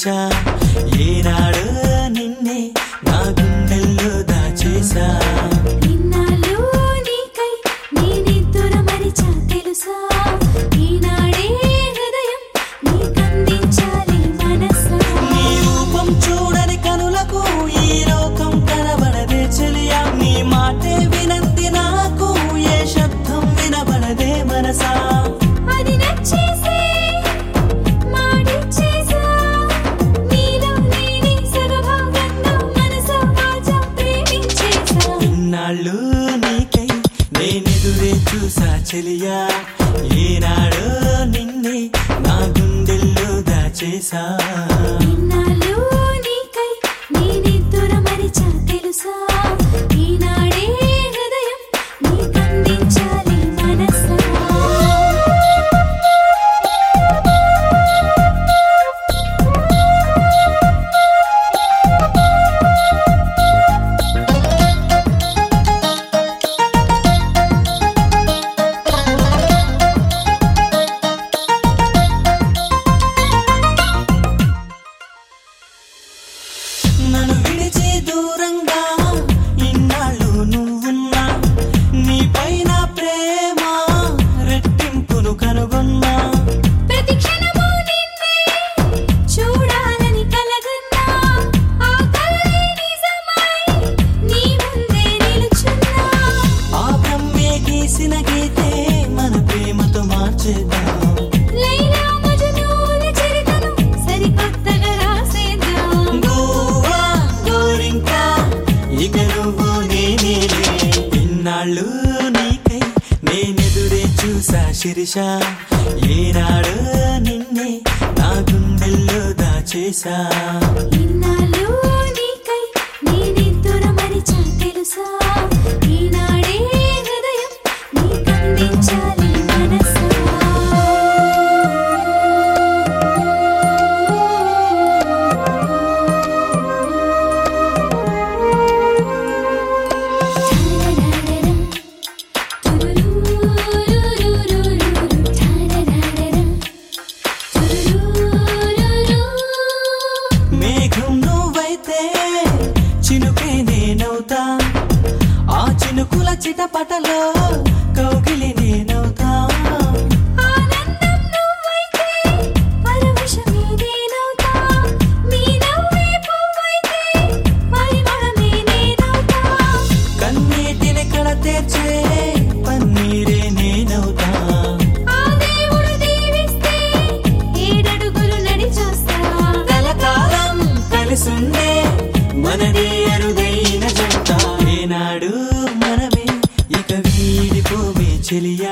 శిరీష ఏనాడు నిన్నే నా గుండెల్లో దాచేసా ఇన్నాళ్ళు నీకై నేనిద్దుర మరిచా తెలుసా ఈనాడే హృదయం నీకందించాలి మనసా నీ రూపం చూడని కనులకు ఈ లోకం కనబడదే చెలియా నీ మాటే వినంది నాకు ఏ శబ్దం వినబడదే మనసా అది నచ్చేసే మాడిచ్చేసా నీలో నేనే సగభాగంగా మనసా వాచా ప్రేమించేసా ఇన్నాళ్ళు నీకై నేనెదురే చూసా చెలియా ఏనాడు నిన్నే నా గుండెల్లో దాచేసా ఇన్నాళ్ళు నీకై నేనిద్దుర మరిచా తెలుసా ఈనాడే హృదయం నీకందించాలి మనసా నన్ను విడిచి దూరంగా ఇన్నాళ్ళు నువ్వున్నా నీ పైన ప్రేమ రెట్టింపును కనుగొన్నా ప్రతి క్షణము నిన్నే చూడాలని కలగన్నా ఆ కలలే నిజమై నీ ముందే నిలుచున్నా ఆ బ్రహ్మే గీసిన గీతే మన ప్రేమతో మార్చేద్దాం లైలా మజ్నూల చరితను సరికొత్తగా రాసేద్దాం గోవా గోరింకా ఇక నువ్వు నేనేలే ఇన్నాళ్ళు నీకై నేనెదురే చూసా శిరీష ఏనాడు నిన్నే నా గుండెల్లో దాచేసా ఇన్నాళ్ళు నీకై నేనిద్దుర మరిచా తెలుసా ఈనాడే హృదయం నీకందించాలి మనసా మేఘం నువ్వైతే చినుకే నేనవుతా ఆ చినుకుల చిటపటలో కౌగిలి నేనవుతా ఆనందం నువ్వైతే పరవశమే నేనవుతా నీ నవ్వే పువ్వైతే పరిమళమే నేనవుతా కన్నీటిని కడ తెచ్చే పన్నీరే నేనవుతా ఆ దేవుడు దీవిస్తే ఏడడుగులు నడిచొస్తా కలకాలం కలిసుండే మనదే అరుదైన జంట ఏనాడు మనమే ఇక వీడిపోవే చెలియా